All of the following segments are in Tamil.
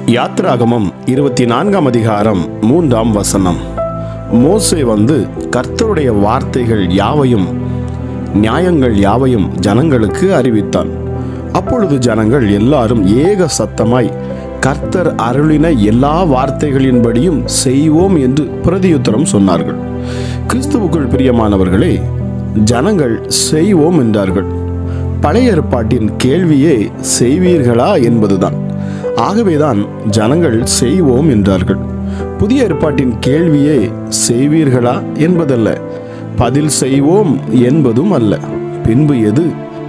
யாத்ராகமம் இருபத்தி நான்காம் அதிகாரம் மூன்றாம் வசனம் மோசே வந்து கர்த்தருடைய வார்த்தைகள் யாவையும் நியாயங்கள் யாவையும் ஜனங்களுக்கு அறிவித்தான் அப்பொழுது ஜனங்கள் எல்லாரும் ஏக சத்தமாய் கர்த்தர் அருளின எல்லா வார்த்தைகளின்படியும் செய்வோம் என்று பிரதியுத்தரம் சொன்னார்கள் கிறிஸ்துவுக்குள் பிரியமானவர்களே ஜனங்கள் செய்வோம் என்றார்கள் பழைய ஏற்பாட்டின் கேள்வியே செய்வீர்களா என்பதுதான் ஆகவேதான் ஜனங்கள் செய்வோம் என்றார்கள் புதிய ஏற்பாட்டின் கேள்வியே செய்வீர்களா என்பதல்ல பதில் செய்வோம் என்பதும் அல்ல பின்பு எது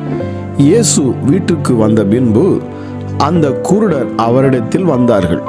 இயேசு வீட்டுக்கு வந்த பின்பு அந்த குருடர் அவரிடத்தில் வந்தார்கள்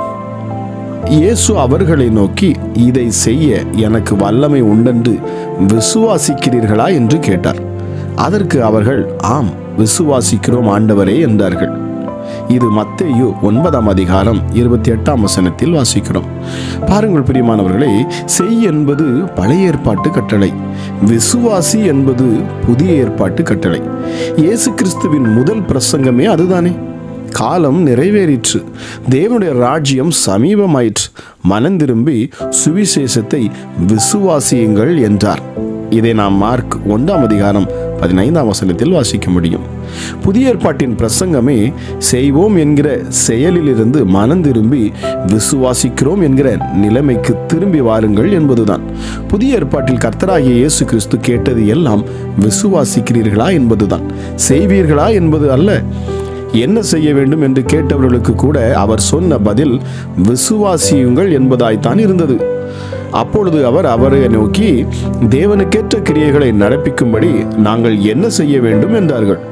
இயேசு அவர்களை நோக்கி இதை செய்ய எனக்கு வல்லமை உண்டென்று விசுவாசிக்கிறீர்களா என்று கேட்டார் அதற்கு அவர்கள் ஆம் விசுவாசிக்கிறோம் ஆண்டவரே என்றார்கள் இது மத்தேயு ஒன்பதாம் அதிகாரம் இருபத்தி எட்டாம் வசனத்தில் வாசிக்கிறோம் பாருங்கள் பிரியமானவர்களே செய் என்பது பழைய ஏற்பாட்டு கட்டளை விசுவாசி என்பது புதிய ஏற்பாட்டு கட்டளை இயேசு கிறிஸ்துவின் முதல் பிரசங்கமே அதுதானே காலம் நிறைவேறிற்று தேவனுடைய ராஜ்யம் சமீபமாயிற்று மனந்திரும்பி சுவிசேஷத்தை விசுவாசியுங்கள் என்றார் இதை நாம் மார்க் ஒன்றாம் அதிகாரம் பதினைந்தாம் வசனத்தில் வாசிக்க முடியும் புதிய ஏற்பாட்டின் பிரசங்கமே செய்வோம் என்கிற செயலிலிருந்து மனம் திரும்பி விசுவாசிக்கிறோம் என்கிற நிலைமைக்கு திரும்பி வாருங்கள் என்பதுதான் புதிய ஏற்பாட்டில் கர்த்தராகிய இயேசு கிறிஸ்து கேட்டது எல்லாம் விசுவாசிக்கிறீர்களா என்பதுதான் செய்வீர்களா என்பது அல்ல என்ன செய்ய வேண்டும் என்று கேட்டவர்களுக்கு கூட அவர் சொன்ன பதில் விசுவாசியுங்கள் என்பதாய்த்தான் இருந்தது அப்பொழுது அவர் அவரை நோக்கி தேவனுக்கேற்ற கிரியைகளை நடப்பிக்கும்படி நாங்கள் என்ன செய்ய வேண்டும் என்றார்கள்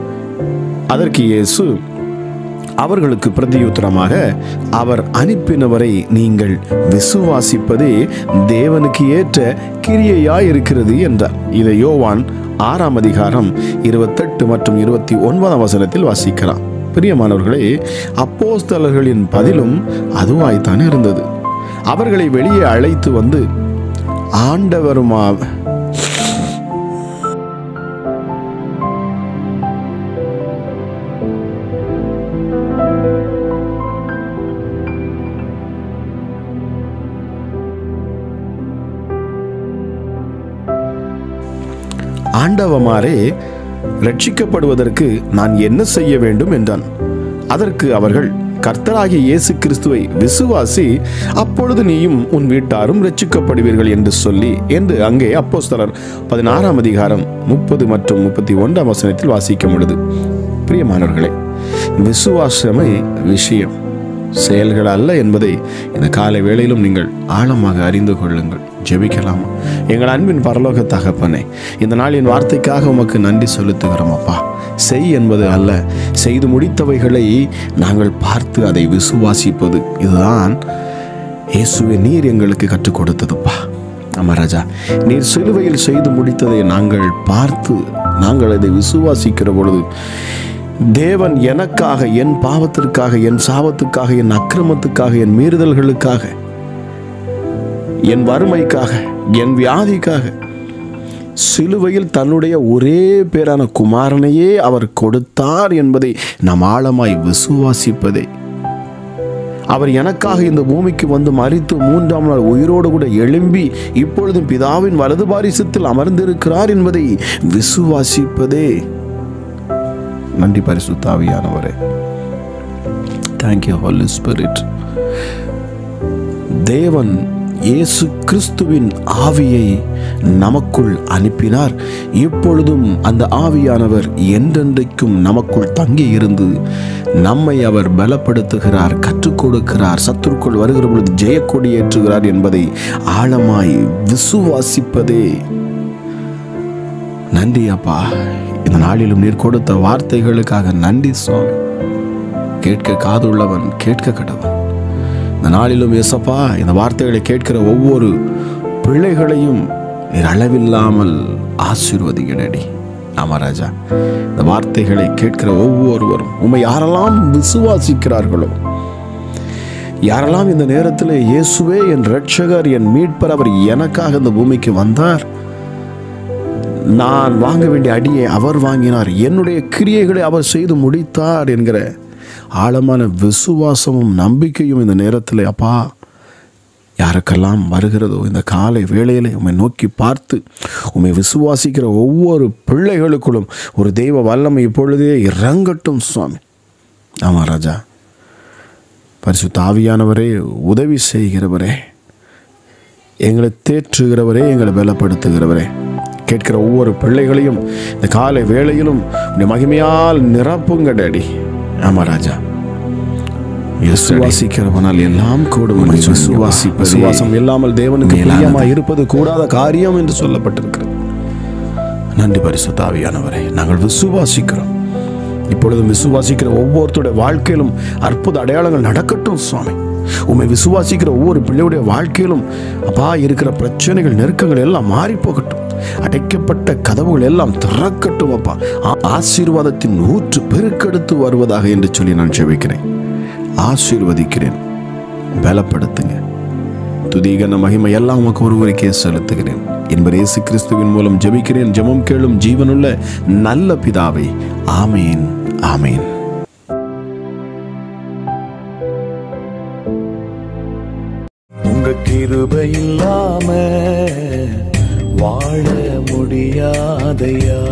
அதற்கு இயேசு அவர்களுக்கு பிரதியுத்தரமாக அவர் அனுப்பினவரை நீங்கள் விசுவாசிப்பதே தேவனுக்கு ஏற்ற கிரியையாய் இருக்கிறது என்றார் இதை யோவான் ஆறாம் அதிகாரம் இருபத்தெட்டு மற்றும் இருபத்தி ஒன்பதாம் வசனத்தில் வாசிக்கிறார் பிரியமானவர்களே அப்போஸ்தலர்களின் பதிலும் அதுவாய்த்தான் இருந்தது அவர்களை வெளியே அழைத்து வந்து ஆண்டவருமா ஆண்டவமாரே ரட்சிக்கப்படுவதற்கு நான் என்ன செய்ய வேண்டும் என்றான் அதற்கு அவர்கள் கர்த்தராகிய இயேசு கிறிஸ்துவை விசுவாசி அப்பொழுது நீயும் உன் வீட்டாரும் ரட்சிக்கப்படுவீர்கள் என்று சொல்லி என்று அங்கே அப்போஸ்தலர் பதினாறாம் அதிகாரம் முப்பது மற்றும் முப்பத்தி ஒன்றாம் வசனத்தில் வாசிக்க முடியுது பிரியமானவர்களே விசுவாசமே விஷயம் செயல்கள் அல்ல என்பதை இந்த காலை வேளையிலும் நீங்கள் ஆழமாக அறிந்து கொள்ளுங்கள் ஜெபிக்கலாம் எங்கள் அன்பின் பரலோக தகப்பனே இந்த நாளின் வார்த்தைக்காக உமக்கு நன்றி செலுத்துகிறோம் அப்பா செய் என்பது அல்ல செய்து முடித்தவைகளை நாங்கள் பார்த்து அதை விசுவாசிப்பது இதுதான் இயேசுவே நீர் எங்களுக்கு கற்றுக் கொடுத்ததுப்பா ஆமா ராஜா நீர் சிலுவையில் செய்து முடித்ததை நாங்கள் பார்த்து நாங்கள் அதை விசுவாசிக்கிற பொழுது தேவன் எனக்காக என் பாவத்திற்காக என் சாபத்துக்காக என் அக்கிரமத்துக்காக என் மீறுதல்களுக்காக என் வறுமைக்காக என் வியாதிக்காக சிலுவையில் தன்னுடைய ஒரே பேரான குமாரனையே அவர் கொடுத்தார் என்பதை நாம் ஆழமாய் விசுவாசிப்பதே அவர் எனக்காக இந்த பூமிக்கு வந்து மறித்து மூன்றாம் நாள் உயிரோடு கூட எழும்பி இப்பொழுதும் பிதாவின் வலது பாரிசத்தில் அமர்ந்திருக்கிறார் என்பதை விசுவாசிப்பதே நன்றி பரிசுத்தாவியானவரே தேங்க்யூ ஹோலி ஸ்பிரிட் தேவன் இயேசு கிறிஸ்துவின் ஆவியை நமக்குள் அனுப்பினார் இப்பொழுதும் அந்த ஆவியானவர் என்றென்றைக்கும் நமக்குள் தங்கி இருந்து நம்மை அவர் பலப்படுத்துகிறார் கற்றுக் கொடுக்கிறார் சத்துருக்குள் வருகிற பொழுது ஜெயக்கொடி ஏற்றுகிறார் என்பதை ஆழமாய் விசுவாசிப்பதே நன்றி அப்பா இந்த நாளிலும் நீர் கொடுத்த வார்த்தைகளுக்காக நன்றி சுவாமி கேட்க காதுள்ளவன் கேட்க கடவன் இந்த நாளிலும் எசப்பா இந்த வார்த்தைகளை கேட்கிற ஒவ்வொரு பிள்ளைகளையும் நீர் அளவில்லாமல் ஆசீர்வதிங்கடடி ஆமா ராஜா இந்த வார்த்தைகளை கேட்கிற ஒவ்வொருவரும் உண்மை யாரெல்லாம் விசுவாசிக்கிறார்களோ யாரெல்லாம் இந்த நேரத்தில் இயேசுவே என் ரட்சகர் என் மீட்பர் அவர் எனக்காக இந்த பூமிக்கு வந்தார் நான் வாங்க வேண்டிய அடியை அவர் வாங்கினார் என்னுடைய கிரியைகளை அவர் செய்து முடித்தார் என்கிற ஆழமான விசுவாசமும் நம்பிக்கையும் இந்த நேரத்தில் அப்பா யாருக்கெல்லாம் வருகிறதோ இந்த காலை வேளையில் உம்மை நோக்கி பார்த்து உம்மை விசுவாசிக்கிற ஒவ்வொரு பிள்ளைகளுக்குள்ளும் ஒரு தெய்வ வல்லமை இப்பொழுதே இறங்கட்டும் சுவாமி ஆமாம் ராஜா பரிசுத்த ஆவியானவரே உதவி செய்கிறவரே எங்களை தேற்றுகிறவரே எங்களை பலப்படுத்துகிறவரே கேட்கிற ஒவ்வொரு பிள்ளைகளையும் இந்த காலை வேளையிலும் உடைய மகிமையால் நிரப்புங்க டேடி ஆமா ராஜா விசுவாசிக்கிறவனால் எல்லாம் கூடும் என்று விசுவாசி விசுவாசம் இல்லாமல் தேவனுக்கு பிரியமா இருப்பது கூடாத காரியம் என்று சொல்லப்பட்டிருக்கிறது நன்றி பரிசுத்த ஆவியானவரே நாங்கள் விசுவாசிக்கிறோம் இப்பொழுதும் விசுவாசிக்கிற ஒவ்வொருத்தருடைய வாழ்க்கையிலும் அற்புத அடையாளங்கள் நடக்கட்டும் சுவாமி உம்மை விசுவாசிக்கிற ஒவ்வொரு பிள்ளையுடைய வாழ்க்கையிலும் அப்பா இருக்கிற பிரச்சனைகள் நெருக்கங்கள் எல்லாம் மாறி போகட்டும் அடைக்கப்பட்ட கதவுகள் எல்லாம் திறக்கட்டும் அப்பா ஆ- ஆசீர்வாதத்தின் ஊற்று பெருக்கெடுத்து வருவதாக என்று சொல்லி நான் ஜெபிக்கிறேன் ஆசீர்வதிக்கிறேன் பலப்படுத்துங்க துதிகன மகிமை எல்லாம் உமக்கு ஒருவருக்கே செலுத்துகிறேன் என்பர் இயேசு கிறிஸ்துவின் மூலம் ஜெபிக்கிறேன் ஜெபம் கேளும் ஜீவனுள்ள நல்ல பிதாவே ஆமேன் ஆமேன் உங்க கிருபை இல்லாம வாழ முடியாதையா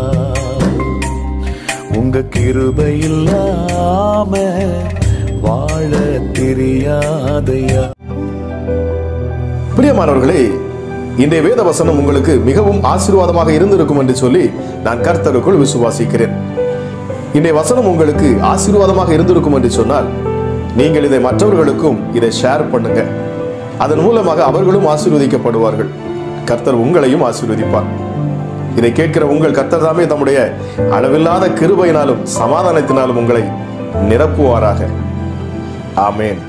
உங்க கிருபை இல்லாம வாழ தெரியாதையா பிரியமானவர்களே இன்றைய வேத வசனம் உங்களுக்கு மிகவும் ஆசீர்வாதமாக இருந்திருக்கும் என்று சொல்லி நான் கர்த்தருக்குள் விசுவாசிக்கிறேன் இன்றைய வசனம் உங்களுக்கு ஆசீர்வாதமாக இருந்திருக்கும் என்று சொன்னால் நீங்கள் இதை மற்றவர்களுக்கும் இதை ஷேர் பண்ணுங்க அதன் மூலமாக அவர்களும் ஆசீர்வதிக்கப்படுவார்கள் கர்த்தர் உங்களையும் ஆசீர்வதிப்பார் இதை கேட்கிற உங்கள் கர்த்தர் தாமே தம்முடைய அளவில்லாத கிருபையினாலும் சமாதானத்தினாலும் உங்களை நிரப்புவாராக ஆமேன்